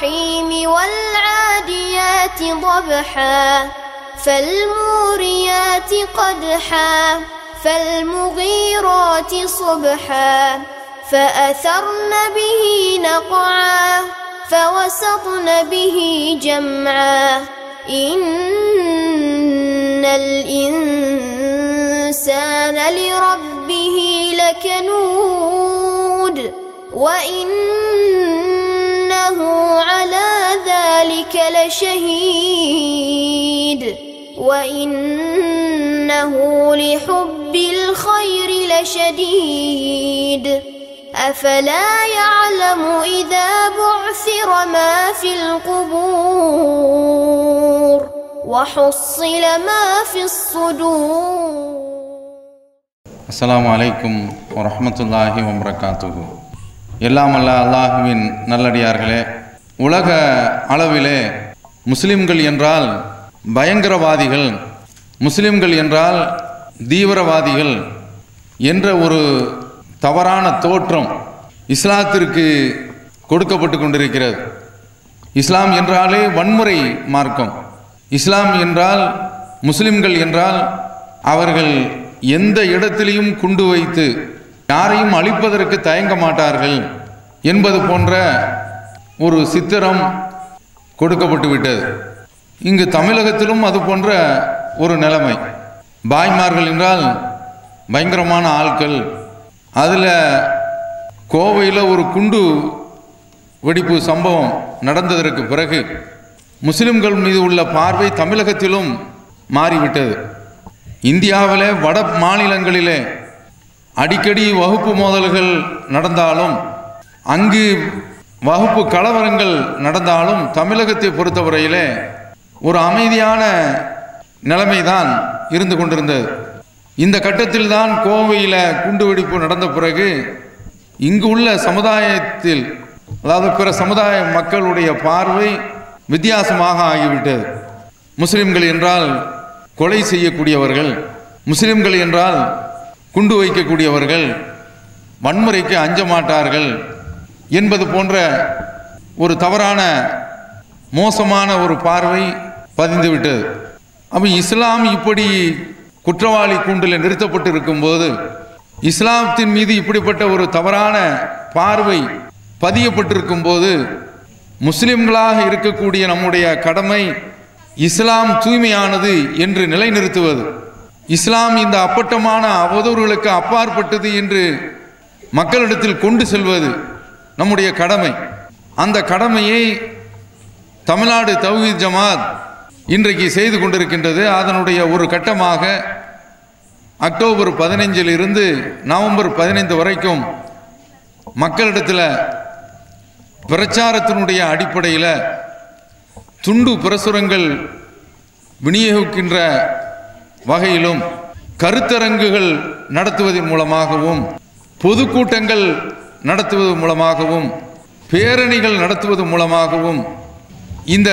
الرحيم والعاديات ضبحا فالموريات قدحا فالمغيرات صبحا فأثرن به نقعا فوسطن به جمعا إن الإنسان لربه لكنود وإنه على ذلك لشهيد وإنه لحب الخير لشديد أفلا يعلم إذا بعثر ما في القبور وحصل ما في الصدور அஸ்ஸலாமு அலைக்கும் வரஹ்மத்துல்லாஹி வபரகாத்துஹு எல்லாம் அல்ல அல்லாஹுவின் நல்லடியார்களே உலக அளவிலே முஸ்லிம்கள் என்றால் பயங்கரவாதிகள் முஸ்லிம்கள் என்றால் தீவிரவாதிகள் என்ற ஒரு தவறான தோற்றம் இஸ்லாத்திற்கு கொடுக்கப்பட்டு கொண்டிருக்கிறது இஸ்லாம் என்றாலே வன்முறை மார்க்கம் இஸ்லாம் என்றால் முஸ்லிம்கள் என்றால் அவர்கள் எந்த இடத்திலையும் குண்டு வைத்து யாரையும் அழிப்பதற்கு தயங்க மாட்டார்கள் என்பது போன்ற ஒரு சித்திரம் கொடுக்கப்பட்டு விட்டது இங்கு தமிழகத்திலும் அது போன்ற ஒரு நிலைமை பாய்மார்கள் என்றால் பயங்கரமான ஆட்கள் அதில் கோவையில் ஒரு குண்டு வெடிப்பு சம்பவம் நடந்ததற்கு பிறகு முஸ்லிம்கள் மீது உள்ள பார்வை தமிழகத்திலும் மாறிவிட்டது இந்தியாவிலே வட மாநிலங்களிலே அடிக்கடி வகுப்பு மோதல்கள் நடந்தாலும் அங்கு வகுப்பு கலவரங்கள் நடந்தாலும் தமிழகத்தை பொறுத்தவரையிலே ஒரு அமைதியான நிலைமைதான் இருந்து கொண்டிருந்தது இந்த கட்டத்தில்தான் கோவையில் குண்டுவெடிப்பு நடந்த பிறகு இங்கு உள்ள சமுதாயத்தில் அதாவது பிற சமுதாய மக்களுடைய பார்வை வித்தியாசமாக ஆகிவிட்டது முஸ்லிம்கள் என்றால் கொலை செய்யக்கூடியவர்கள் முஸ்லிம்கள் என்றால் குண்டு வைக்கக்கூடியவர்கள் வன்முறைக்கு அஞ்ச மாட்டார்கள் என்பது போன்ற ஒரு தவறான மோசமான ஒரு பார்வை பதிந்துவிட்டது அப்போ இஸ்லாம் இப்படி குற்றவாளி கூண்டில் நிறுத்தப்பட்டு இருக்கும்போது இஸ்லாத்தின் மீது இப்படிப்பட்ட ஒரு தவறான பார்வை பதியப்பட்டிருக்கும் போது முஸ்லிம்களாக இருக்கக்கூடிய நம்முடைய கடமை இஸ்லாம் தூய்மையானது என்று நிலைநிறுத்துவது இஸ்லாம் இந்த அப்பட்டமான அவதூறுகளுக்கு அப்பாற்பட்டது என்று மக்களிடத்தில் கொண்டு செல்வது நம்முடைய கடமை அந்த கடமையை தமிழ்நாடு தௌஹீத் ஜமாத் இன்றைக்கு செய்து கொண்டிருக்கின்றது அதனுடைய ஒரு கட்டமாக அக்டோபர் பதினைஞ்சில் இருந்து நவம்பர் பதினைந்து வரைக்கும் மக்களிடத்தில் பிரச்சாரத்தினுடைய அடிப்படையில் துண்டு பிரசுரங்கள் விநியோகிக்கின்ற வகையிலும் கருத்தரங்குகள் நடத்துவதன் மூலமாகவும் பொதுக்கூட்டங்கள் நடத்துவது மூலமாகவும் பேரணிகள் நடத்துவது மூலமாகவும் இந்த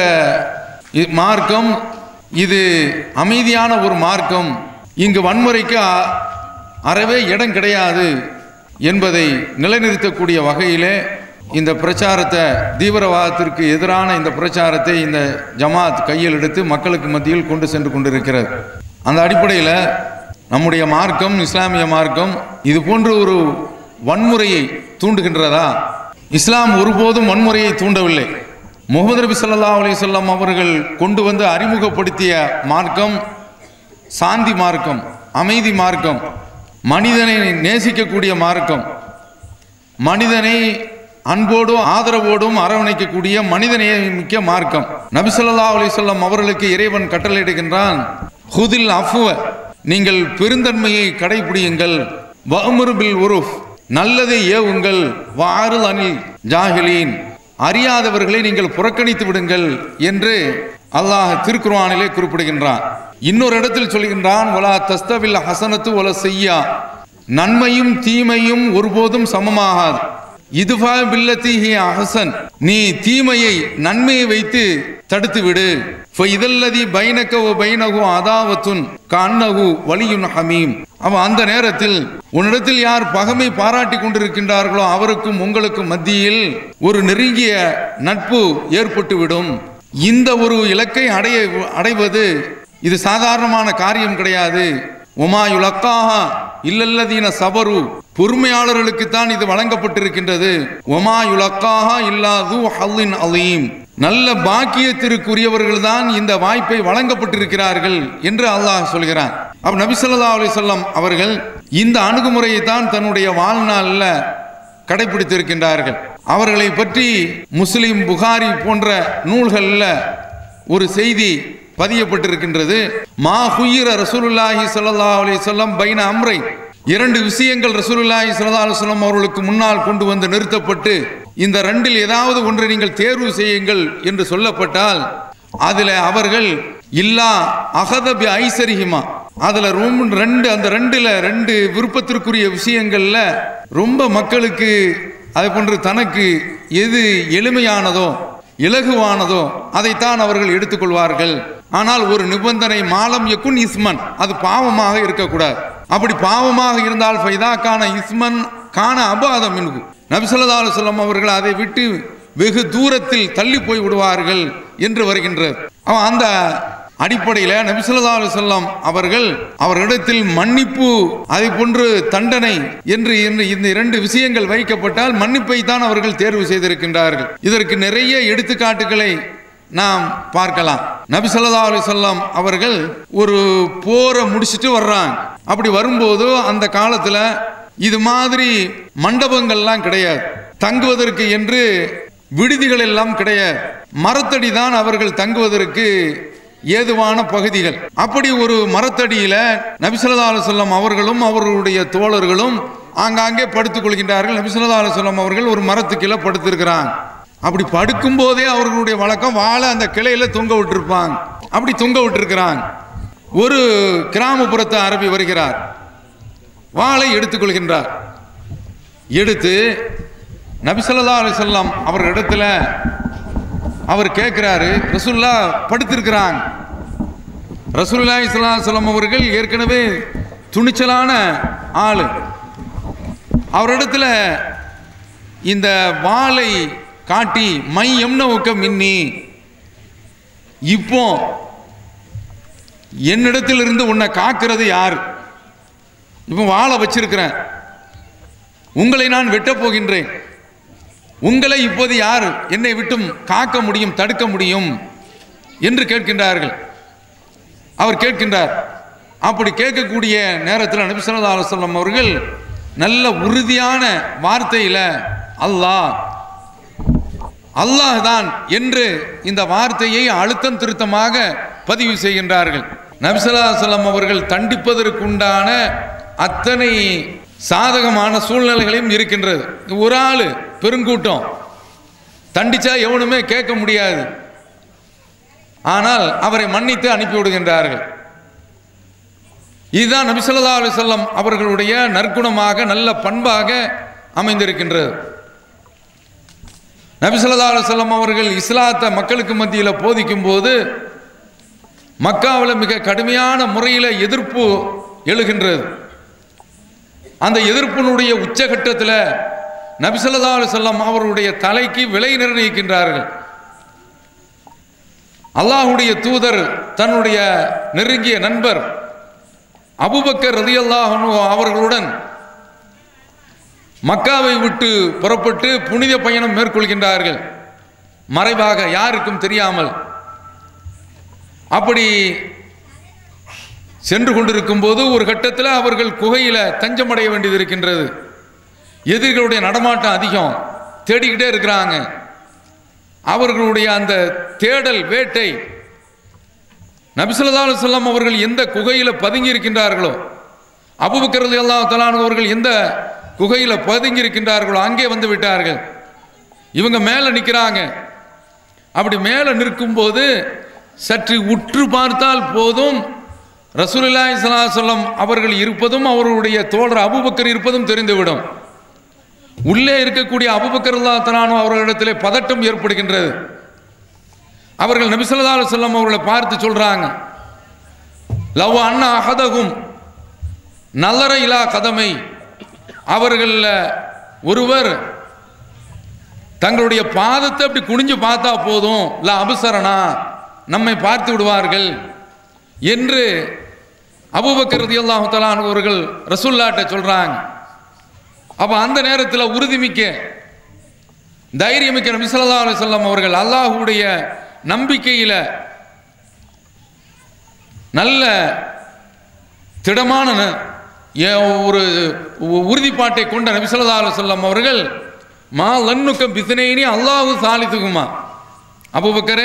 இ- மார்க்கம் இது அமைதியான ஒரு மார்க்கம் இங்கு வன்முறைக்கு அ- அறவே இடம் கிடையாது என்பதை நிலைநிறுத்தக்கூடிய வகையிலே இந்த பிரச்சாரத்தை தீவிரவாதத்திற்கு எதிரான இந்த பிரச்சாரத்தை இந்த ஜமாத் கையில் எடுத்து மக்களுக்கு மத்தியில் கொண்டு சென்று கொண்டிருக்கிறது அந்த அடிப்படையில் நம்முடைய மார்க்கம் இஸ்லாமிய மார்க்கம் இது போன்ற ஒரு வன்முறையை தூண்டுகின்றதா இஸ்லாம் ஒருபோதும் வன்முறையை தூண்டவில்லை முகமது நபி ஸல்லல்லாஹு அலைஹி வஸல்லம் அவர்கள் கொண்டு வந்து அறிமுகப்படுத்திய மார்க்கம் சாந்தி மார்க்கம் அமைதி மார்க்கம் மனிதனை நேசிக்கக்கூடிய மார்க்கம் மனிதனை அன்போடும் ஆதரவோடும் அரவணைக்கக்கூடிய மனிதநேய மிக்க மார்க்கம் நபி ஸல்லல்லாஹு அலைஹி வஸல்லம் அவர்களுக்கு இறைவன் கட்டளையிடுகின்றான் ஹுதில் அஃப்வ நீங்கள் பெருந்தன்மையை கடைபிடியுங்கள் வஅமுரு பில் உருஃப் நல்லதை ஏவுங்கள் வாருல் அனில் ஜாஹிலீன் அறியாதவர்களை நீங்கள் புறக்கணித்து விடுங்கள் என்று அல்லாஹ் திருக்குர்ஆனிலே குறிப்பிடுகின்றான் இன்னொரு இடத்தில் சொல்கின்றான் வலா தஸ்தவில் ஹசனத்து வல செய்யா நன்மையும் தீமையும் ஒருபோதும் சமமாகாது இதுவா பில்லத்தி ஹி அஹசன் நீ தீமையை நன்மையை வைத்து தடுத்து விடு இதல்லதி பைனக ஓ பைனகு அதாவத்துன் கண்ணகு வலியுன் ஹமீம் அவன் அந்த நேரத்தில் உன்னிடத்தில் யார் பகமை பாராட்டி கொண்டிருக்கின்றார்களோ அவருக்கும் உங்களுக்கும் மத்தியில் ஒரு நெருங்கிய நட்பு ஏற்பட்டுவிடும் இந்த ஒரு இலக்கை அடைய அடைவது இது சாதாரணமான காரியம் கிடையாது ஒமாயுலக்காஹா இல்லல்லதீன சபரு பொறுமையாளர்களுக்கு தான் இது வழங்கப்பட்டிருக்கின்றது ஒமாயுலக்காஹா இல்லாது ஹல்லின் அலீம் நல்ல பாக்கியத்திற்குரியவர்கள் தான் இந்த வாய்ப்பை வழங்கப்பட்டிருக்கிறார்கள் என்று அல்லாஹ் சொல்கிறான் அப்ப நபி ஸல்லல்லாஹு அலைஹி வஸல்லம் அவர்கள் இந்த அணுகுமுறையை தான் தன்னுடைய வாழ்நாளில் கடைபிடித்திருக்கின்றார்கள் அவர்களை பற்றி முஸ்லிம் புகாரி போன்ற நூல்களில் ஒரு செய்தி பதியப்பட்டிருக்கின்றது மா ஹுயிர ரசூலுல்லாஹி ஸல்லல்லாஹு அலைஹி வஸல்லம் பைன அம்ரை இரண்டு விஷயங்கள் ரசூலுல்லாஹி ஸல்லல்லாஹு அலைஹி வஸல்லம் அவர்களுக்கு முன்னால் கொண்டு வந்து நிறுத்தப்பட்டு இந்த ரெண்டில் ஏதாவது ஒன்றை நீங்கள் தேர்வு செய்யுங்கள் என்று சொல்லப்பட்டால் அதில் அவர்கள் இல்லா அகதபி ஐசரிஹிமா அதுல ரொம்ப ரெண்டு அந்த ரெண்டுல ரெண்டு விருப்பத்திற்குரிய விஷயங்கள்ல ரொம்ப மக்களுக்கு அதை போன்று தனக்கு எது எளிமையானதோ இலகுவானதோ அதைத்தான் அவர்கள் எடுத்துக்கொள்வார்கள் ஆனால் ஒரு நிபந்தனை மாலம் எக்குன் இஸ்மன் அது பாவமாக இருக்கக்கூடாது அப்படி பாவமாக இருந்தால் ஃபைதா கான இஸ்மன் கான அபாதம் மின்கு நபிசல்லா அலுவலம் அவர்கள் அதை விட்டு வெகு தூரத்தில் தள்ளி போய் விடுவார்கள் என்று வருகின்றது அவன் அந்த அடிப்படையில் நபிசல்லா அலுவலம் அவர்கள் அவர்களிடத்தில் மன்னிப்பு அதை போன்று தண்டனை என்று என்று இந்த இரண்டு விஷயங்கள் வைக்கப்பட்டால் மன்னிப்பை தான் அவர்கள் தேர்வு செய்திருக்கின்றார்கள் இதற்கு நிறைய எடுத்துக்காட்டுகளை நாம் பார்க்கலாம் நபி ஸல்லல்லாஹு அலைஹி வஸல்லம் அவர்கள் ஒரு போரை முடிச்சிட்டு வர்றாங்க அப்படி வரும்போது அந்த காலத்துல இது மாதிரி மண்டபங்கள்லாம் கிடையாது தங்குவதற்கு என்று விடுதிகள் எல்லாம் கிடையாது மரத்தடி தான் அவர்கள் தங்குவதற்கு ஏதுவான பகுதிகள் அப்படி ஒரு மரத்தடியில நபிசல்லா அலுவலம் அவர்களும் அவர்களுடைய தோழர்களும் ஆங்காங்கே படுத்துக் கொள்கின்றார்கள் நபிசல்லா அலுவலம் அவர்கள் ஒரு மரத்துக்கீழே படுத்திருக்கிறாங்க அப்படி படுக்கும் போதே அவர்களுடைய வழக்கம் வாழை அந்த கிளையில தொங்க விட்டுருப்பாங்க அப்படி தொங்க விட்டுருக்கிறாங்க ஒரு கிராமப்புறத்து அரபி வருகிறார் வாளை எடுத்துக்கொள்கின்றார் எடுத்து நபிசல்லா அலிசல்லாம் அவர் இடத்துல அவர் கேட்கிறாரு ரசூல்லா படுத்திருக்கிறாங்க ரசூல்லா இஸ்லாம் அவர்கள் ஏற்கனவே துணிச்சலான ஆளு அவரிடத்துல இந்த வாளை காட்டி மை எம்ன ஊக்க மின்னி இப்போ என்னிடத்தில் இருந்து உன்னை காக்கிறது யார் இப்போ வாழை வச்சிருக்கிறேன் உங்களை நான் வெட்டப் போகின்றேன் உங்களை இப்போது யார் என்னை விட்டும் காக்க முடியும் தடுக்க முடியும் என்று கேட்கின்றார்கள் அவர் கேட்கின்றார் அப்படி கேட்கக்கூடிய நேரத்தில் நபி ஸல்லல்லாஹு அலைஹி வஸல்லம் அவர்கள் நல்ல உறுதியான வார்த்தையில் அல்லாஹ் அல்லாஹ் தான் என்று இந்த வார்த்தையை அழுத்தம் திருத்தமாக பதிவு செய்கின்றார்கள் நபிசல்லா சொல்லம் அவர்கள் தண்டிப்பதற்குண்டான அத்தனை சாதகமான சூழ்நிலைகளையும் இருக்கின்றது ஒரு ஆள் பெருங்கூட்டம் தண்டிச்சா எவனுமே கேட்க முடியாது ஆனால் அவரை மன்னித்து அனுப்பி விடுகின்றார்கள் இதுதான் நபிசல்லா அலுவலம் அவர்களுடைய நற்குணமாக நல்ல பண்பாக அமைந்திருக்கின்றது நபிசல்லா அலுவலம் அவர்கள் இஸ்லாத்தை மக்களுக்கு மத்தியில் போதிக்கும் போது மக்காவில் மிக கடுமையான முறையில் எதிர்ப்பு எழுகின்றது அந்த எதிர்ப்பினுடைய உச்சகட்டத்தில் நபிசல்லா அலுவலம் அவருடைய தலைக்கு விலை நிர்ணயிக்கின்றார்கள் அல்லாஹுடைய தூதர் தன்னுடைய நெருங்கிய நண்பர் அபுபக்கர் ரதியல்லாஹ் அவர்களுடன் மக்காவை விட்டு புறப்பட்டு புனித பயணம் மேற்கொள்கின்றார்கள் மறைவாக யாருக்கும் தெரியாமல் அப்படி சென்று கொண்டிருக்கும் போது ஒரு கட்டத்தில் அவர்கள் குகையில தஞ்சமடைய வேண்டியது இருக்கின்றது எதிரிகளுடைய நடமாட்டம் அதிகம் தேடிக்கிட்டே இருக்கிறாங்க அவர்களுடைய அந்த தேடல் வேட்டை நபிசுல்லா சொல்லம் அவர்கள் எந்த குகையில பதுங்கி இருக்கின்றார்களோ அபுபக்கரது அல்லா அவர்கள் எந்த குகையில பதுங்கி இருக்கின்றார்களோ அங்கே வந்து விட்டார்கள் இவங்க மேலே நிற்கிறாங்க அப்படி மேலே நிற்கும்போது சற்று உற்று பார்த்தால் போதும் ரசூலுல்லாஹி ஸல்லல்லாஹு அலைஹி வஸல்லம் அவர்கள் இருப்பதும் அவர்களுடைய தோழர் அபூபக்கர் இருப்பதும் தெரிந்துவிடும் உள்ளே இருக்கக்கூடிய அபூபக்கர் ரலியல்லாஹு தஆலா அவர்களிடத்திலே பதட்டம் ஏற்படுகின்றது அவர்கள் நபிசல்லா செல்லம் அவர்களை பார்த்து சொல்றாங்க லவ் அண்ணா அகதகும் நல்லற இலா கதமை அவர்களில் ஒருவர் தங்களுடைய பாதத்தை அப்படி குனிஞ்சு பார்த்தா போதும் ல அபசரணா நம்மை பார்த்து விடுவார்கள் என்று அபூபக்கர் ரலியல்லாஹு தஆலா அவர்கள் ரசூல்லாட்ட சொல்றாங்க அப்ப அந்த நேரத்தில் உறுதிமிக்க தைரியமிக்க நபி ஸல்லல்லாஹு அலைஹி வஸல்லம் அவர்கள் அல்லாஹ்வுடைய நம்பிக்கையில நல்ல திடமான ந- ஏ- ஒரு உ- உறுதிப்பாட்டை கொண்ட நபி ஸல்லல்லாஹு அலைஹி வஸல்லம் அவர்கள் மா லன்னுக்க பித்னைனி அல்லாஹு சாலித்துகுமா அபூபக்கரே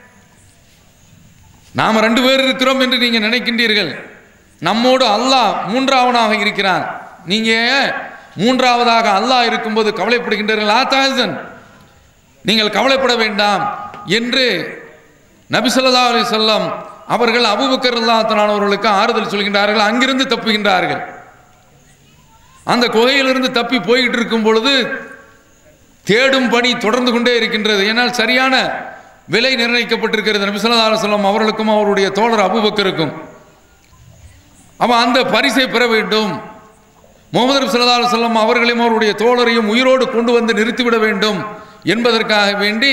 நாம் ரெண்டு பேர் இருக்கிறோம் என்று நீங்கள் நினைக்கின்றீர்கள் நம்மோடு அல்லாஹ் மூன்றாவனாக இருக்கிறான் நீங்க மூன்றாவதாக அல்லாஹ் இருக்கும்போது கவலைப்படுகின்றீர்கள் ஆத்தாசன் நீங்கள் கவலைப்பட வேண்டாம் என்று நபி ஸல்லல்லாஹு அலைஹி வஸல்லம் அவர்கள் அபூபக்கர் ரலியல்லாஹு அவர்களுக்கு ஆறுதல் சொல்கின்றார்கள் அங்கிருந்து தப்புகின்றார்கள் அந்த குகையிலிருந்து தப்பி போய்கிட்டு இருக்கும் பொழுது தேடும் பணி தொடர்ந்து கொண்டே இருக்கின்றது ஏனால் சரியான விலை நிர்ணயிக்கப்பட்டிருக்கிறது நபி ஸல்லல்லாஹு அலைஹி வஸல்லம் அவர்களுக்கும் அவருடைய தோழர் அபூபக்கருக்கும் அவன் அந்த பரிசை பெற வேண்டும் முகமது நபி ஸல்லல்லாஹு அலைஹி வஸல்லம் அவர்களையும் அவருடைய தோழரையும் உயிரோடு கொண்டு வந்து நிறுத்திவிட வேண்டும் என்பதற்காக வேண்டி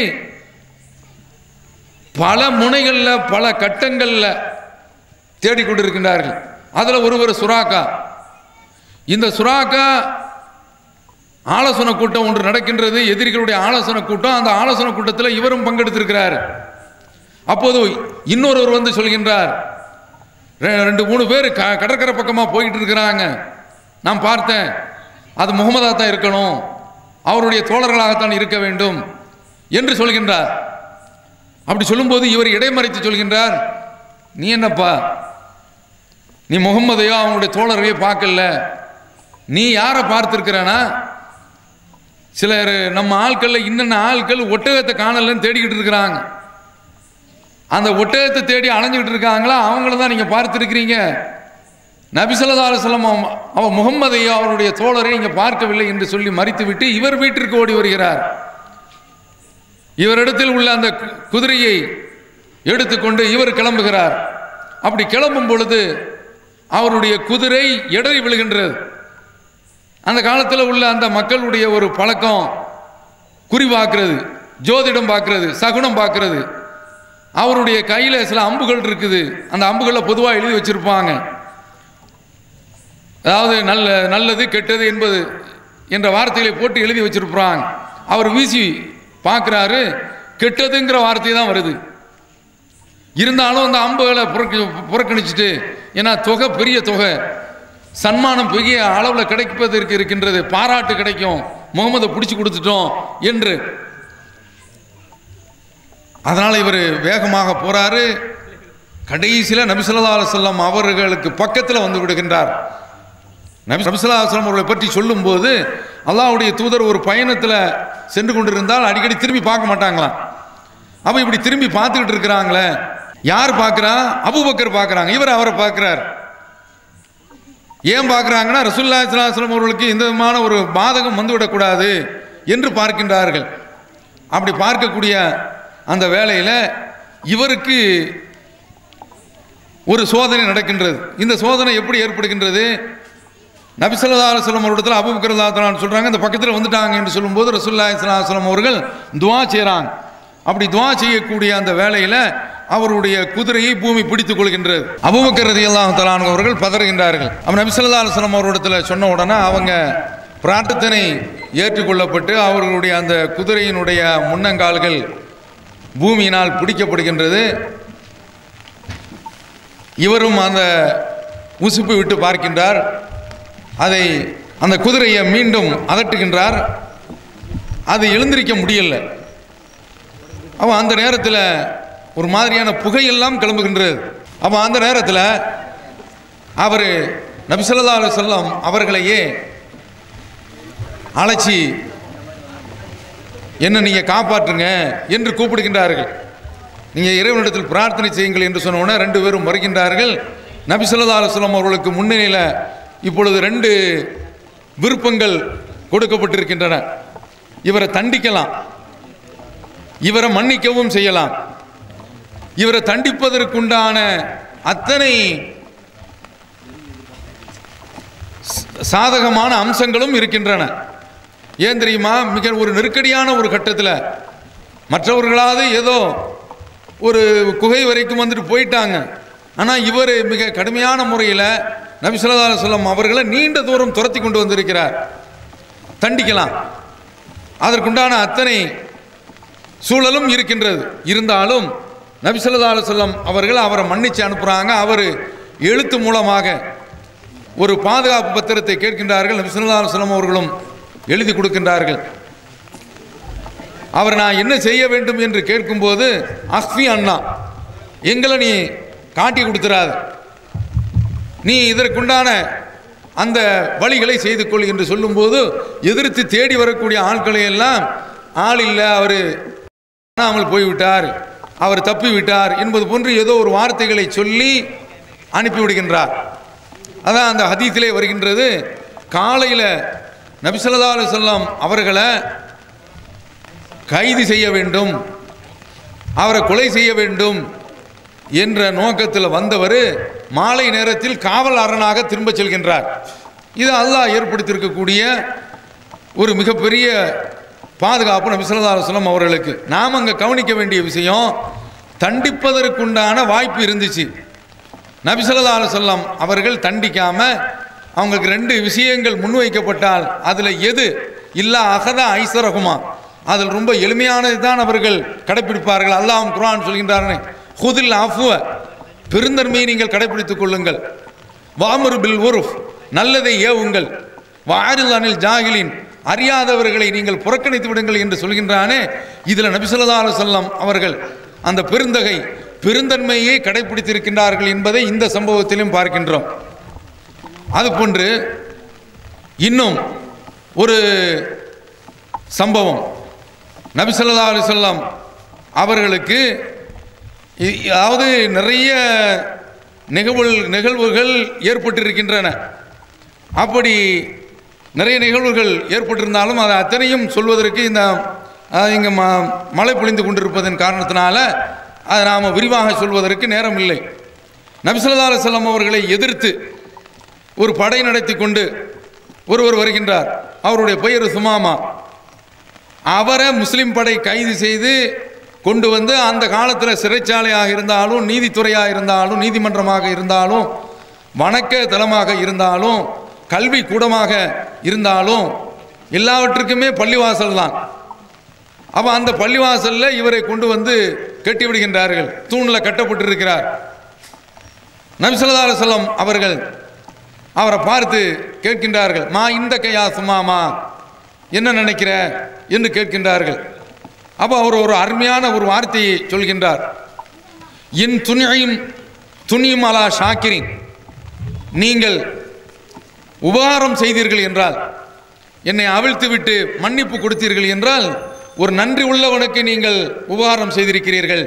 பல முனைகளில் பல கட்டங்களில் தேடிக்கொண்டிருக்கின்றார்கள் அதில் ஒருவர் சுறாக்கா இந்த சுறாக்கா ஆலோசனை கூட்டம் ஒன்று நடக்கின்றது எதிரிகளுடைய ஆலோசனை கூட்டம் அந்த ஆலோசனை கூட்டத்தில் இவரும் பங்கெடுத்திருக்கிறார் அப்போது இன்னொருவர் வந்து சொல்கின்றார் ரெ- ரெண்டு மூணு பேர் க கடற்கரை பக்கமாக போயிட்டு இருக்கிறாங்க நான் பார்த்தேன் அது முகமதா தான் இருக்கணும் அவருடைய தோழர்களாகத்தான் இருக்க வேண்டும் என்று சொல்கின்றார் அப்படி சொல்லும்போது இவர் இடைமறைத்து சொல்கின்றார் நீ என்னப்பா நீ முகம்மதையோ அவனுடைய தோழரையோ பார்க்கல நீ யாரை பார்த்துருக்கிறனா சிலர் நம்ம ஆட்களில் இன்னென்ன ஆட்கள் ஒட்டகத்தை காணலன்னு தேடிக்கிட்டு இருக்கிறாங்க அந்த ஒட்டகத்தை தேடி அலைஞ்சிக்கிட்டு இருக்காங்களா அவங்கள தான் நீங்கள் பார்த்துருக்கிறீங்க நபிசல்லா அலுவலம் அவன் முகம்மதையோ அவருடைய தோழரை நீங்கள் பார்க்கவில்லை என்று சொல்லி மறித்துவிட்டு இவர் வீட்டிற்கு ஓடி வருகிறார் இவரிடத்தில் உள்ள அந்த கு- குதிரையை எடுத்துக்கொண்டு இவர் கிளம்புகிறார் அப்படி கிளம்பும் பொழுது அவருடைய குதிரை இடறி விழுகின்றது அந்த காலத்தில் உள்ள அந்த மக்களுடைய ஒரு பழக்கம் குறி பார்க்கிறது ஜோதிடம் பார்க்கிறது சகுனம் பார்க்கிறது அவருடைய கையில் சில அம்புகள் இருக்குது அந்த அம்புகளில் பொதுவாக எழுதி வச்சிருப்பாங்க அதாவது நல்ல நல்லது கெட்டது என்பது என்ற வார்த்தைகளை போட்டு எழுதி வச்சிருப்பாங்க அவர் வீசி பார்க்குறாரு கெட்டதுங்கிற வார்த்தை தான் வருது இருந்தாலும் அந்த அம்புகளை புறக்க புறக்கணிச்சிட்டு ஏன்னா தொகை பெரிய தொகை சன்மானம் பெரிய அளவில் கிடைப்பதற்கு இருக்கின்றது பாராட்டு கிடைக்கும் முகமதை பிடிச்சி கொடுத்துட்டோம் என்று அதனால் இவர் வேகமாக போறாரு கடைசியில் நபிசல்லா அலுவலம் அவர்களுக்கு பக்கத்தில் வந்து விடுகின்றார் நபி நபிசல்லா அலுவலம் அவர்களை பற்றி சொல்லும்போது அல்லாஹ்வுடைய தூதர் ஒரு பயணத்தில் சென்று கொண்டிருந்தால் அடிக்கடி திரும்பி பார்க்க மாட்டாங்களாம் அப்போ இப்படி திரும்பி பார்த்துக்கிட்டு இருக்கிறாங்களே யார் பார்க்குறா அபூபக்கர் பார்க்குறாங்க இவர் அவரை பார்க்குறார் ஏன் பார்க்குறாங்கன்னா ரசூல்லா இஸ்லாஸ்லம் அவர்களுக்கு எந்த விதமான ஒரு பாதகம் வந்துவிடக்கூடாது என்று பார்க்கின்றார்கள் அப்படி பார்க்கக்கூடிய அந்த வேளையில் இவருக்கு ஒரு சோதனை நடக்கின்றது இந்த சோதனை எப்படி ஏற்படுகின்றது நபிசல்லா அலுவலம் அவரிடத்தில் அபுபக்கர்லாத்தலான்னு சொல்கிறாங்க இந்த பக்கத்தில் வந்துட்டாங்க என்று சொல்லும்போது ரசூல்லா இஸ்லாஸ்லம் அவர்கள் துவா செய்கிறாங்க அப்படி துவா செய்யக்கூடிய அந்த வேளையில் அவருடைய குதிரையை பூமி பிடித்துக் கொள்கின்றது அபுபக்கர் ரதியல்லாஹு தலான் அவர்கள் பதறுகின்றார்கள் அப்ப நபிசல்லா அலுவலம் அவரிடத்தில் சொன்ன உடனே அவங்க பிரார்த்தனை ஏற்றுக்கொள்ளப்பட்டு அவர்களுடைய அந்த குதிரையினுடைய முன்னங்கால்கள் பூமியினால் பிடிக்கப்படுகின்றது இவரும் அந்த உசுப்பு விட்டு பார்க்கின்றார் அதை அந்த குதிரையை மீண்டும் அதட்டுகின்றார் அது எழுந்திருக்க முடியல அவன் அந்த நேரத்தில் ஒரு மாதிரியான புகையெல்லாம் கிளம்புகின்றது அவன் அந்த நேரத்தில் அவர் நபிசல்லா அலுவலம் அவர்களையே அழைச்சி என்ன நீங்கள் காப்பாற்றுங்க என்று கூப்பிடுகின்றார்கள் நீங்கள் இறைவனிடத்தில் பிரார்த்தனை செய்யுங்கள் என்று சொன்ன உடனே ரெண்டு பேரும் வருகின்றார்கள் நபி ஸல்லல்லாஹு அலைஹி வஸல்லம் அவர்களுக்கு முன்னிலையில் இப்பொழுது ரெண்டு விருப்பங்கள் கொடுக்கப்பட்டிருக்கின்றன இவரை தண்டிக்கலாம் இவரை மன்னிக்கவும் செய்யலாம் இவரை தண்டிப்பதற்குண்டான அத்தனை ச- சாதகமான அம்சங்களும் இருக்கின்றன ஏன் தெரியுமா மிக ஒரு நெருக்கடியான ஒரு கட்டத்தில் மற்றவர்களாவது ஏதோ ஒரு குகை வரைக்கும் வந்துட்டு போயிட்டாங்க ஆனால் இவர் மிக கடுமையான முறையில் நபிசுல்லா சொல்லம் அவர்களை நீண்ட தூரம் துரத்தி கொண்டு வந்திருக்கிறார் தண்டிக்கலாம் அதற்குண்டான அத்தனை சூழலும் இருக்கின்றது இருந்தாலும் நபிசல்லா செல்லம் அவர்கள் அவரை மன்னிச்சு அனுப்புகிறாங்க அவர் எழுத்து மூலமாக ஒரு பாதுகாப்பு பத்திரத்தை கேட்கின்றார்கள் நபிசல்லா செல்லம் அவர்களும் எழுதி கொடுக்கின்றார்கள் அவர் நான் என்ன செய்ய வேண்டும் என்று கேட்கும்போது அஃபி அண்ணா எங்களை நீ காட்டி கொடுத்துறாத நீ இதற்குண்டான அந்த வழிகளை செய்து கொள் என்று சொல்லும்போது எதிர்த்து தேடி வரக்கூடிய ஆட்களை எல்லாம் ஆள் இல்லை அவர் காணாமல் போய்விட்டார் அவர் தப்பி விட்டார் என்பது போன்று ஏதோ ஒரு வார்த்தைகளை சொல்லி அனுப்பிவிடுகின்றார் அதான் அந்த ஹதீத்திலே வருகின்றது காலையில் நபிசல்லா அலுவலம் அவர்களை கைது செய்ய வேண்டும் அவரை கொலை செய்ய வேண்டும் என்ற நோக்கத்தில் வந்தவர் மாலை நேரத்தில் காவல் அரணாக திரும்ப செல்கின்றார் இது அல்லாஹ் ஏற்படுத்தியிருக்கக்கூடிய ஒரு மிகப்பெரிய பாதுகாப்பு நபி ஸல்லல்லாஹு அலைஹி வஸல்லம் அவர்களுக்கு நாம் அங்கே கவனிக்க வேண்டிய விஷயம் தண்டிப்பதற்குண்டான வாய்ப்பு இருந்துச்சு நபி ஸல்லல்லாஹு அலைஹி வஸல்லம் அவர்கள் தண்டிக்காம அவங்களுக்கு ரெண்டு விஷயங்கள் முன்வைக்கப்பட்டால் அதில் எது இல்லா அகதா ஐசரகுமா அதில் ரொம்ப எளிமையானது தான் அவர்கள் கடைப்பிடிப்பார்கள் அல்லாஹ் குர்ஆன் சொல்கின்றார்கள் ஹுதில் அஃபுவ பெருந்தன்மையை நீங்கள் கடைப்பிடித்துக் கொள்ளுங்கள் வாமரு பில் உருஃப் நல்லதை ஏவுங்கள் வாரில் அனில் ஜாகிலின் அறியாதவர்களை நீங்கள் புறக்கணித்து விடுங்கள் என்று சொல்கின்றானே இதில் நபி ஸல்லல்லாஹு அலைஹி வஸல்லம் அவர்கள் அந்த பெருந்தகை பெருந்தன்மையை கடைப்பிடித்திருக்கின்றார்கள் என்பதை இந்த சம்பவத்திலும் பார்க்கின்றோம் அதுபோன்று இன்னும் ஒரு சம்பவம் நபி ஸல்லல்லாஹு அலைஹி வஸல்லம் அவர்களுக்கு இ- அதாவது நிறைய நிகழ்வு நிகழ்வுகள் ஏற்பட்டிருக்கின்றன அப்படி நிறைய நிகழ்வுகள் ஏற்பட்டிருந்தாலும் அதை அத்தனையும் சொல்வதற்கு இந்த இங்கே ம மழை பொழிந்து கொண்டிருப்பதன் காரணத்தினால அதை நாம் விரிவாக சொல்வதற்கு நேரம் இல்லை நபிசல்லா அலுவலம் அவர்களை எதிர்த்து ஒரு படை நடத்தி கொண்டு ஒருவர் வருகின்றார் அவருடைய பெயர் சுமாமா அவரை முஸ்லிம் படை கைது செய்து கொண்டு வந்து அந்த காலத்தில் சிறைச்சாலையாக இருந்தாலும் நீதித்துறையாக இருந்தாலும் நீதிமன்றமாக இருந்தாலும் வணக்க தலமாக இருந்தாலும் கல்வி கூடமாக இருந்தாலும் எல்லாவற்றுக்குமே பள்ளிவாசல் தான் அப்போ அந்த பள்ளிவாசலில் இவரை கொண்டு வந்து கட்டி விடுகின்றார்கள் தூணில் கட்டப்பட்டிருக்கிறார் நபிசல்லா அலுவலம் அவர்கள் அவரை பார்த்து கேட்கின்றார்கள் மா இந்த கையா சும்மாமா என்ன நினைக்கிற என்று கேட்கின்றார்கள் அப்போ அவர் ஒரு அருமையான ஒரு வார்த்தையை சொல்கின்றார் என் துணியும் துணியும் அலா ஷாக்கிரின் நீங்கள் உபகாரம் செய்தீர்கள் என்றால் என்னை அவிழ்த்து விட்டு மன்னிப்பு கொடுத்தீர்கள் என்றால் ஒரு நன்றி உள்ளவனுக்கு நீங்கள் உபகாரம் செய்திருக்கிறீர்கள்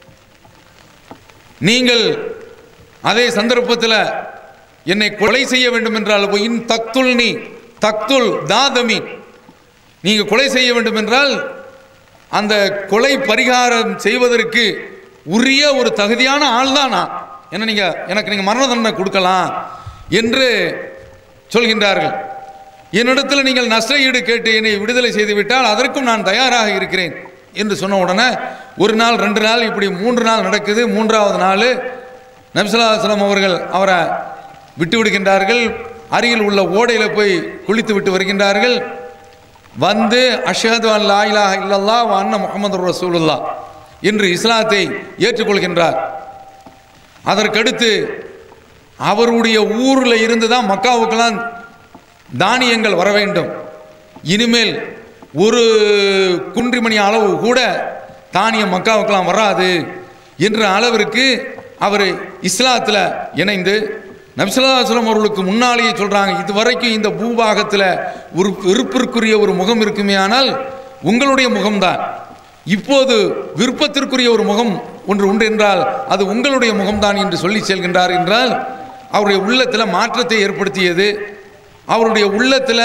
நீங்கள் அதே சந்தர்ப்பத்தில் என்னை கொலை செய்ய வேண்டும் என்றால் இன் தக்துல் நீ தக்துல் தாதமி நீங்கள் கொலை செய்ய வேண்டும் என்றால் அந்த கொலை பரிகாரம் செய்வதற்கு உரிய ஒரு தகுதியான ஆள் தான் நான் என்ன நீங்கள் எனக்கு நீங்கள் மரண தண்டனை கொடுக்கலாம் என்று சொல்கின்றார்கள் என்னிடத்தில் நீங்கள் நஷ்ட ஈடு கேட்டு என்னை விடுதலை செய்து விட்டால் அதற்கும் நான் தயாராக இருக்கிறேன் என்று சொன்ன உடனே ஒரு நாள் ரெண்டு நாள் இப்படி மூன்று நாள் நடக்குது மூன்றாவது நாள் நபிசுல்லாஸ்லாம் அவர்கள் அவரை விட்டு விடுகின்றார்கள் அருகில் உள்ள ஓடையில் போய் குளித்து விட்டு வருகின்றார்கள் வந்து அஷஹது அன் லா இலாஹ இல்லல்லா வ அன்ன முஹம்மது ரசூலுல்லா என்று இஸ்லாத்தை ஏற்றுக்கொள்கின்றார் அதற்கடுத்து அவருடைய ஊரில் இருந்து தான் மக்காவுக்கெல்லாம் தானியங்கள் வர வேண்டும் இனிமேல் ஒரு குன்றிமணி அளவு கூட தானியம் மக்காவுக்கெல்லாம் வராது என்ற அளவிற்கு அவர் இஸ்லாத்தில் இணைந்து நபிசுல்லாஸ்லம் அவர்களுக்கு முன்னாலேயே சொல்கிறாங்க இதுவரைக்கும் இந்த பூபாகத்தில் ஒரு விருப்பிற்குரிய ஒரு முகம் இருக்குமே ஆனால் உங்களுடைய முகம்தான் இப்போது விருப்பத்திற்குரிய ஒரு முகம் ஒன்று உண்டு என்றால் அது உங்களுடைய முகம்தான் என்று சொல்லி செல்கின்றார் என்றால் அவருடைய உள்ளத்தில் மாற்றத்தை ஏற்படுத்தியது அவருடைய உள்ளத்தில்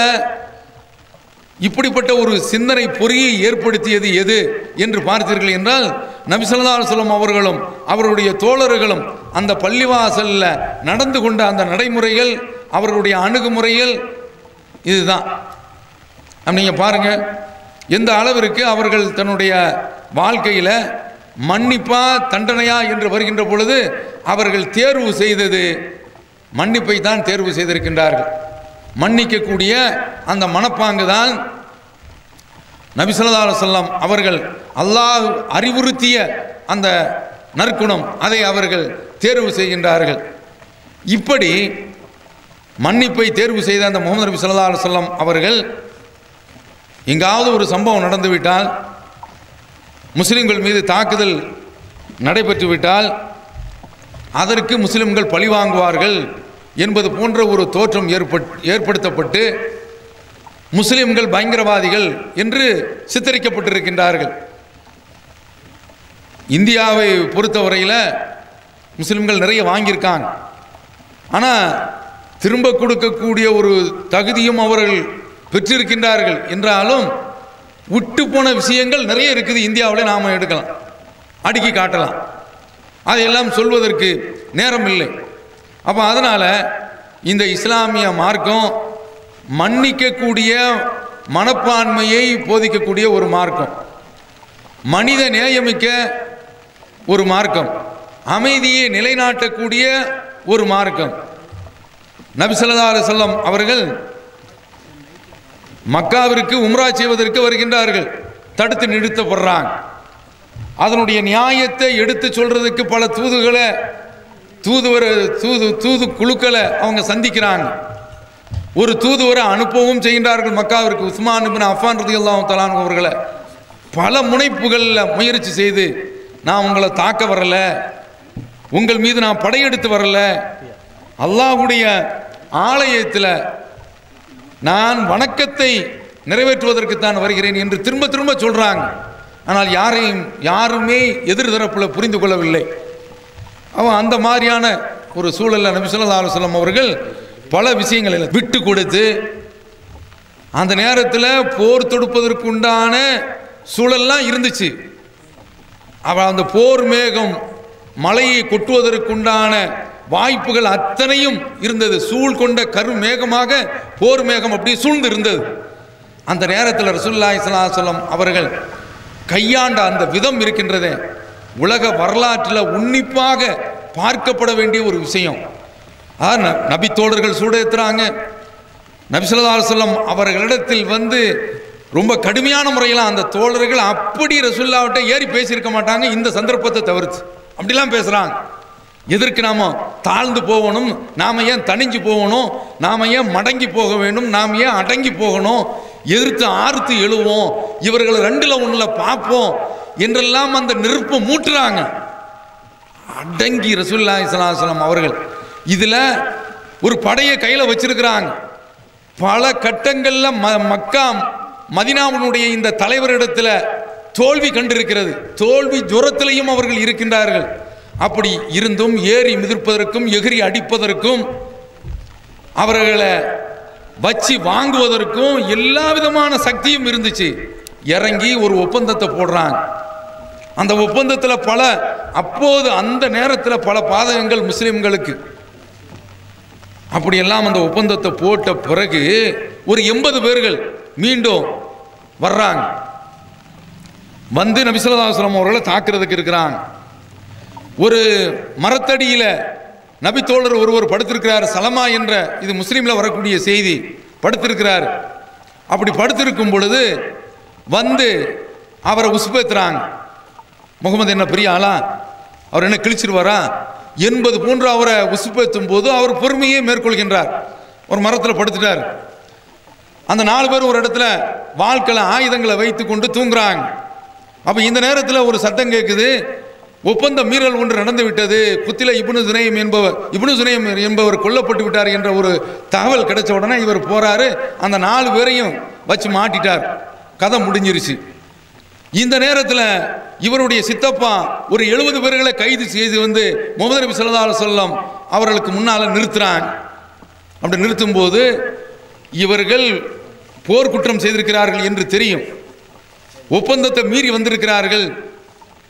இப்படிப்பட்ட ஒரு சிந்தனை பொறியை ஏற்படுத்தியது எது என்று பார்த்தீர்கள் என்றால் நபிசல்லா சொல்லம் அவர்களும் அவருடைய தோழர்களும் அந்த பள்ளிவாசல்ல நடந்து கொண்ட அந்த நடைமுறைகள் அவர்களுடைய அணுகுமுறைகள் இதுதான் அப்ப நீங்க பாருங்க எந்த அளவிற்கு அவர்கள் தன்னுடைய வாழ்க்கையில மன்னிப்பா தண்டனையா என்று வருகின்ற பொழுது அவர்கள் தேர்வு செய்தது மன்னிப்பை தான் தேர்வு செய்திருக்கின்றார்கள் மன்னிக்கக்கூடிய அந்த மனப்பாங்கு தான் நபிசல்லா அலுவலாம் அவர்கள் அல்லாஹ் அறிவுறுத்திய அந்த நற்குணம் அதை அவர்கள் தேர்வு செய்கின்றார்கள் இப்படி மன்னிப்பை தேர்வு செய்த அந்த முகமது நபி ஸல்லல்லாஹு அலைஹி வஸல்லம் அவர்கள் எங்காவது ஒரு சம்பவம் நடந்துவிட்டால் முஸ்லிம்கள் மீது தாக்குதல் நடைபெற்று விட்டால் அதற்கு முஸ்லிம்கள் பழிவாங்குவார்கள் என்பது போன்ற ஒரு தோற்றம் ஏற்பட் ஏற்படுத்தப்பட்டு முஸ்லிம்கள் பயங்கரவாதிகள் என்று சித்தரிக்கப்பட்டிருக்கின்றார்கள் இந்தியாவை பொறுத்தவரையில் முஸ்லிம்கள் நிறைய வாங்கியிருக்காங்க ஆனால் திரும்ப கொடுக்கக்கூடிய ஒரு தகுதியும் அவர்கள் பெற்றிருக்கின்றார்கள் என்றாலும் விட்டு போன விஷயங்கள் நிறைய இருக்குது இந்தியாவில் நாம் எடுக்கலாம் அடுக்கி காட்டலாம் அதையெல்லாம் சொல்வதற்கு நேரம் இல்லை அப்போ அதனால் இந்த இஸ்லாமிய மார்க்கம் மன்னிக்கக்கூடிய மனப்பான்மையை போதிக்கக்கூடிய ஒரு மார்க்கம் மனித நேயமிக்க ஒரு மார்க்கம் அமைதியை நிலைநாட்டக்கூடிய ஒரு மார்க்கம் நபிசல்லா அலுவலம் அவர்கள் மக்காவிற்கு உம்ரா செய்வதற்கு வருகின்றார்கள் தடுத்து நிறுத்தப்படுறாங்க அதனுடைய நியாயத்தை எடுத்து சொல்றதுக்கு பல தூதுகளை தூதுவர தூது தூது குழுக்களை அவங்க சந்திக்கிறாங்க ஒரு தூதுவரை அனுப்பவும் செய்கின்றார்கள் மக்காவிற்கு உஸ்மான் பின் அஃபான் ரதி அல்லாஹ் தலான் அவர்களை பல முனைப்புகளில் முயற்சி செய்து நான் உங்களை தாக்க வரல உங்கள் மீது நான் படையெடுத்து வரல அல்லாஹ்வுடைய ஆலயத்தில் நான் வணக்கத்தை நிறைவேற்றுவதற்கு தான் வருகிறேன் என்று திரும்ப திரும்ப சொல்றாங்க ஆனால் யாரையும் யாருமே எதிர் தரப்புல புரிந்து கொள்ளவில்லை அவன் அந்த மாதிரியான ஒரு சூழல்ல நபி ஸல்லல்லாஹு அலைஹி வஸல்லம் அவர்கள் பல விஷயங்களில் விட்டு கொடுத்து அந்த நேரத்தில் போர் தொடுப்பதற்குண்டான சூழல்லாம் இருந்துச்சு அவன் அந்த போர் மேகம் மலையை கொட்டுவதற்குண்டான வாய்ப்புகள் அத்தனையும் இருந்தது சூழ் கொண்ட கரு மேகமாக போர் மேகம் அப்படியே சூழ்ந்து இருந்தது அந்த நேரத்தில் ரசூல்லாய் சலாஹலம் அவர்கள் கையாண்ட அந்த விதம் இருக்கின்றதே உலக வரலாற்றில் உன்னிப்பாக பார்க்கப்பட வேண்டிய ஒரு விஷயம் அதான் ந- நபித்தோழர்கள் சூடேத்துறாங்க நபிசல்லா சொல்லம் அவர்களிடத்தில் வந்து ரொம்ப கடுமையான முறையில் அந்த தோழர்கள் அப்படி ரசுல்லாவிட்ட ஏறி பேசியிருக்க மாட்டாங்க இந்த சந்தர்ப்பத்தை தவிர்த்து அப்படிலாம் பேசுகிறாங்க எதற்கு நாம தாழ்ந்து போகணும் நாம ஏன் தணிஞ்சு போகணும் நாம ஏன் மடங்கி போக வேண்டும் நாம் ஏன் அடங்கி போகணும் எதிர்த்து ஆர்த்து எழுவோம் இவர்களை ரெண்டுல ஒண்ணுல பார்ப்போம் என்றெல்லாம் அந்த நெருப்பை மூட்டுறாங்க அடங்கி ரசூல்லா இஸ்லாம் அவர்கள் இதுல ஒரு படையை கையில வச்சிருக்கிறாங்க பல கட்டங்கள்ல ம மக்கா மதினாவினுடைய இந்த தலைவரிடத்துல தோல்வி கண்டிருக்கிறது தோல்வி ஜுரத்திலையும் அவர்கள் இருக்கின்றார்கள் அப்படி இருந்தும் ஏறி மிதிர்ப்பதற்கும் எகிரி அடிப்பதற்கும் அவர்களை வச்சு வாங்குவதற்கும் எல்லா விதமான சக்தியும் இருந்துச்சு இறங்கி ஒரு ஒப்பந்தத்தை போடுறாங்க அந்த ஒப்பந்தத்தில் பல அப்போது அந்த நேரத்தில் பல பாதகங்கள் முஸ்லிம்களுக்கு அப்படியெல்லாம் அந்த ஒப்பந்தத்தை போட்ட பிறகு ஒரு எண்பது பேர்கள் மீண்டும் வர்றாங்க வந்து நபிசுல்லாஸ்லாம் அவர்களை தாக்குறதுக்கு இருக்கிறாங்க ஒரு மரத்தடியில் நபித்தோழர் ஒருவர் படுத்திருக்கிறார் சலமா என்ற இது முஸ்லீம்ல வரக்கூடிய செய்தி படுத்திருக்கிறார் அப்படி படுத்திருக்கும் பொழுது வந்து அவரை உசுப்பேத்துறாங்க முகமது என்ன பெரிய ஆளா அவர் என்ன கிழிச்சிருவாரா என்பது போன்று அவரை உசுப்பேத்தும் போது அவர் பொறுமையே மேற்கொள்கின்றார் ஒரு மரத்தில் படுத்துட்டார் அந்த நாலு பேர் ஒரு இடத்துல வாழ்க்கையில் ஆயுதங்களை வைத்து கொண்டு தூங்குறாங்க அப்போ இந்த நேரத்தில் ஒரு சத்தம் கேட்குது ஒப்பந்த மீறல் ஒன்று நடந்து விட்டது குத்தில இப்னு சுனையம் என்பவர் இப்னு சுனையம் என்பவர் கொல்லப்பட்டு விட்டார் என்ற ஒரு தகவல் கிடைச்ச உடனே இவர் போறாரு அந்த நாலு பேரையும் வச்சு மாட்டிட்டார் கதை முடிஞ்சிருச்சு இந்த நேரத்தில் இவருடைய சித்தப்பா ஒரு எழுபது பேர்களை கைது செய்து வந்து முகமது நபி ஸல்லல்லாஹு அலைஹி வஸல்லம் அவர்களுக்கு முன்னால் நிறுத்துறாங்க அப்படி நிறுத்தும்போது இவர்கள் போர் குற்றம் செய்திருக்கிறார்கள் என்று தெரியும் ஒப்பந்தத்தை மீறி வந்திருக்கிறார்கள்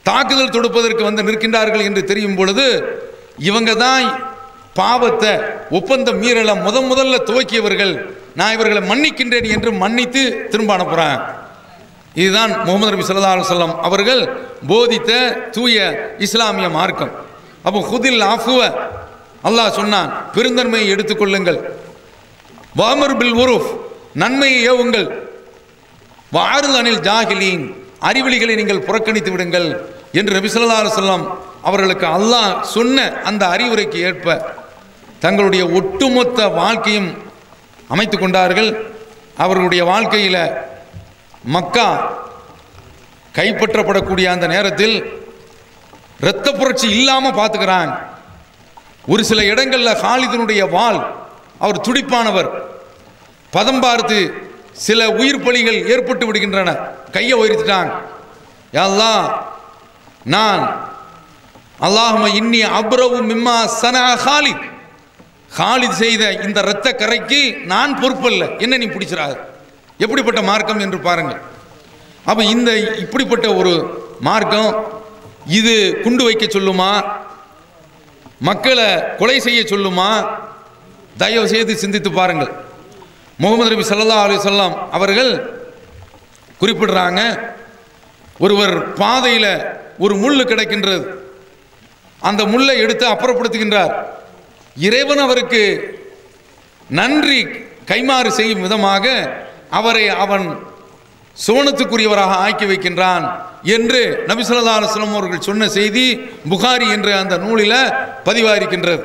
தாக்குதல் தொடுப்பதற்கு வந்து நிற்கின்றார்கள் என்று தெரியும் பொழுது இவங்க தான் பாவத்தை ஒப்பந்த மீறலை முத முதல்ல துவக்கியவர்கள் நான் இவர்களை மன்னிக்கின்றேன் என்று மன்னித்து திரும்ப அனுப்புகிறேன் இதுதான் முகமது நபி ஸல்லல்லாஹு அலைஹி வஸல்லம் அவர்கள் போதித்த தூய இஸ்லாமிய மார்க்கம் அப்போ ஹுதில் ஆஃபுவ அல்லாஹ் சொன்னான் பெருந்தன்மையை எடுத்துக்கொள்ளுங்கள் வாமர் பில் உருஃப் நன்மையை ஏவுங்கள் வாருல் அனில் ஜாகிலீன் அறிவிலிகளை நீங்கள் புறக்கணித்து விடுங்கள் என்று நபி ஸல்லல்லாஹு அலைஹி வஸல்லம் அவர்களுக்கு அல்லாஹ் சொன்ன அந்த அறிவுரைக்கு ஏற்ப தங்களுடைய ஒட்டுமொத்த வாழ்க்கையும் அமைத்து கொண்டார்கள் அவர்களுடைய வாழ்க்கையில் மக்கா கைப்பற்றப்படக்கூடிய அந்த நேரத்தில் இரத்த புரட்சி இல்லாம பார்த்துக்கிறாங்க ஒரு சில இடங்கள்ல ஹாலிதனுடைய வாள் அவர் துடிப்பானவர் பதம் பார்த்து சில உயிர் பலிகள் ஏற்பட்டு விடுகின்றன கையை உயர்த்திட்டாங்க யா அல்லாஹ் நான் அல்லாஹும இன்னி அப்ரவு மிம்மா சனா ஹாலித் ஹாலித் செய்த இந்த இரத்த கரைக்கு நான் பொறுப்பல்ல என்ன நீ பிடிச்சிடாது எப்படிப்பட்ட மார்க்கம் என்று பாருங்கள் அப்ப இந்த இப்படிப்பட்ட ஒரு மார்க்கம் இது குண்டு வைக்க சொல்லுமா மக்களை கொலை செய்ய சொல்லுமா தயவு செய்து சிந்தித்து பாருங்கள் முகமது நபி ஸல்லல்லாஹு அலைஹி வஸல்லம் அவர்கள் குறிப்பிடுறாங்க ஒருவர் பாதையில் ஒரு முள்ளு கிடைக்கின்றது அந்த முள்ளை எடுத்து அப்புறப்படுத்துகின்றார் இறைவன் அவருக்கு நன்றி கைமாறு செய்யும் விதமாக அவரை அவன் சுவனத்துக்குரியவராக ஆக்கி வைக்கின்றான் என்று நபி ஸல்லல்லாஹு அலைஹி வஸல்லம் அவர்கள் சொன்ன செய்தி புகாரி என்ற அந்த நூலில் பதிவாயிருக்கின்றது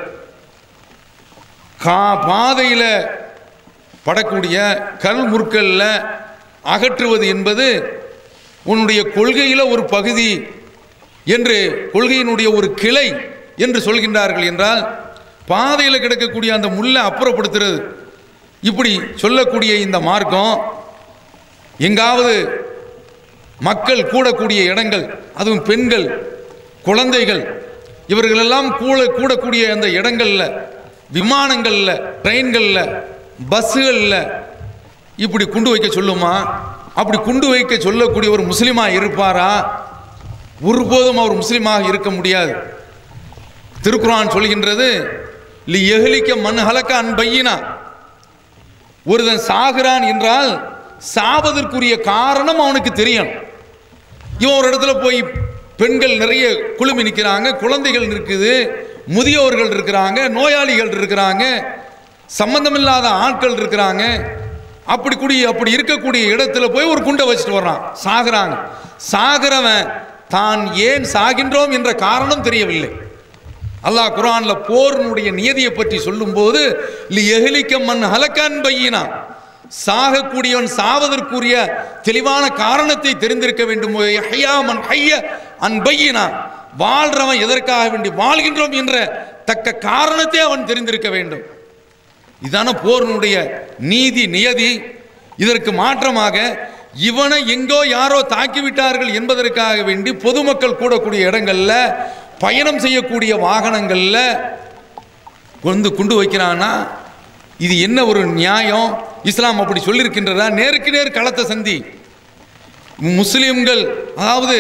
கா பாதையில் படக்கூடிய கல் முற்களில் அகற்றுவது என்பது உன்னுடைய கொள்கையில் ஒரு பகுதி என்று கொள்கையினுடைய ஒரு கிளை என்று சொல்கின்றார்கள் என்றால் பாதையில் கிடக்கக்கூடிய அந்த முல்லை அப்புறப்படுத்துறது இப்படி சொல்லக்கூடிய இந்த மார்க்கம் எங்காவது மக்கள் கூடக்கூடிய இடங்கள் அதுவும் பெண்கள் குழந்தைகள் இவர்களெல்லாம் கூட கூடக்கூடிய அந்த இடங்கள்ல விமானங்கள்ல ட்ரெயின்கள்ல பஸ்ஸுகளில் இப்படி குண்டு வைக்க சொல்லுமா அப்படி குண்டு வைக்க சொல்லக்கூடிய ஒரு முஸ்லீமா இருப்பாரா ஒருபோதும் அவர் முஸ்லீமாக இருக்க முடியாது திருக்குரான் சொல்கின்றது லி எஹ்லிக்க மண் ஹலக்க அன் பையினா ஒருதன் சாகிறான் என்றால் சாவதற்குரிய காரணம் அவனுக்கு தெரியும் இவன் ஒரு இடத்துல போய் பெண்கள் நிறைய குழுமி நிற்கிறாங்க குழந்தைகள் இருக்குது முதியோர்கள் இருக்கிறாங்க நோயாளிகள் இருக்கிறாங்க சம்பந்தமில்லாத ஆட்கள் இருக்கிறாங்க அப்படி கூடிய அப்படி இருக்கக்கூடிய இடத்துல போய் ஒரு குண்டை வச்சுட்டு வர்றான் சாகுறாங்க சாகிறவன் தான் ஏன் சாகின்றோம் என்ற காரணம் தெரியவில்லை அல்லாஹ் குர்ஆன்ல போரினுடைய நியதியை பற்றி சொல்லும்போது லி எஹ்லிக்க மன் ஹலக்கான் பையினா சாகக்கூடியவன் சாவதற்குரிய தெளிவான காரணத்தை தெரிந்திருக்க வேண்டும் ஹையா மன் ஹைய அன் பையினா வாழ்றவன் எதற்காக வேண்டி வாழ்கின்றோம் என்ற தக்க காரணத்தை அவன் தெரிந்திருக்க வேண்டும் இதான போரினுடைய நீதி நியதி இதற்கு மாற்றமாக இவனை எங்கோ யாரோ தாக்கிவிட்டார்கள் என்பதற்காக வேண்டி பொதுமக்கள் கூடக்கூடிய இடங்கள்ல பயணம் செய்யக்கூடிய வாகனங்கள்ல கொண்டு குண்டு வைக்கிறான்னா இது என்ன ஒரு நியாயம் இஸ்லாம் அப்படி சொல்லியிருக்கின்றதா நேருக்கு நேர் களத்தை சந்தி முஸ்லிம்கள் அதாவது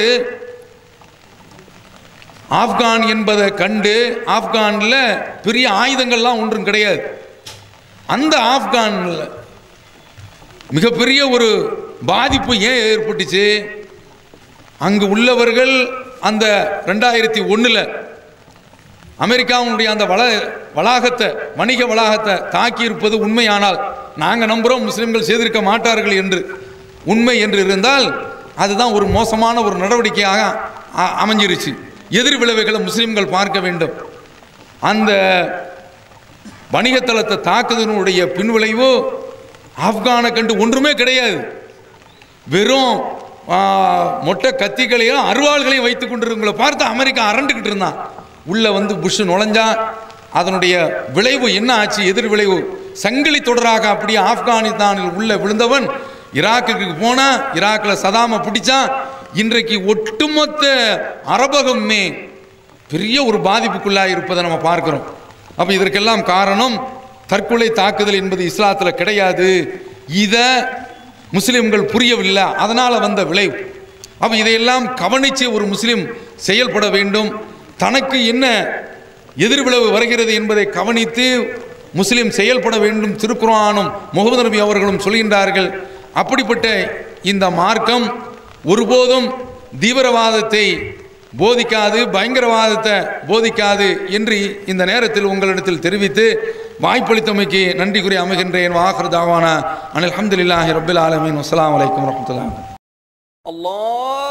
ஆப்கான் என்பதை கண்டு ஆப்கானில் பெரிய ஆயுதங்கள்லாம் ஒன்றும் கிடையாது அந்த ஆப்கானில் மிகப்பெரிய ஒரு பாதிப்பு ஏன் ஏற்பட்டுச்சு அங்கு உள்ளவர்கள் அந்த ரெண்டாயிரத்தி ஒன்றில் அமெரிக்காவுடைய அந்த வள வளாகத்தை வணிக வளாகத்தை தாக்கியிருப்பது உண்மையானால் நாங்கள் நம்புகிறோம் முஸ்லிம்கள் செய்திருக்க மாட்டார்கள் என்று உண்மை என்று இருந்தால் அதுதான் ஒரு மோசமான ஒரு நடவடிக்கையாக அ- அமைஞ்சிருச்சு எதிர் விளைவுகளை முஸ்லிம்கள் பார்க்க வேண்டும் அந்த வணிகத்தளத்தை தாக்குதலினுடைய பின்விளைவு ஆப்கானை கண்டு ஒன்றுமே கிடையாது வெறும் ஆ, மொட்டை கத்திகளையும் அருவாள்களையும் வைத்து கொண்டிருந்தவங்களை பார்த்து அமெரிக்கா அரண்டுக்கிட்டு இருந்தான் உள்ள வந்து புஷ் நுழைஞ்சான் அதனுடைய விளைவு என்ன ஆச்சு எதிர் விளைவு சங்கிலி தொடராக அப்படியே ஆப்கானிஸ்தானில் உள்ள விழுந்தவன் ஈராக்குக்கு போனா ஈராக்கில் சதாம பிடிச்சான் இன்றைக்கு ஒட்டுமொத்த அரபகமே பெரிய ஒரு பாதிப்புக்குள்ளாக இருப்பதை நம்ம பார்க்கிறோம் அப்போ இதற்கெல்லாம் காரணம் தற்கொலை தாக்குதல் என்பது இஸ்லாத்தில் கிடையாது இதை முஸ்லிம்கள் புரியவில்லை அதனால் வந்த விளைவு அப்போ இதையெல்லாம் கவனித்து ஒரு முஸ்லிம் செயல்பட வேண்டும் தனக்கு என்ன எதிர்விளைவு வருகிறது என்பதை கவனித்து முஸ்லிம் செயல்பட வேண்டும் திருக்குர்ஆனும் முகமது நபி அவர்களும் சொல்கின்றார்கள் அப்படிப்பட்ட இந்த மார்க்கம் ஒருபோதும் தீவிரவாதத்தை போதிக்காது பயங்கரவாதத்தை போதிக்காது என்று இந்த நேரத்தில் உங்களிடத்தில் தெரிவித்து வாய்ப்பளித்தமைக்கு நன்றி கூறி அமைகின்றேன் வாஹர் தாவானா அனில் அஹமதுல்லாஹி ரபில் ஆலமீன் அஸ்ஸலாமு அலைக்கும் வரஹ்மத்துல்லாஹி الله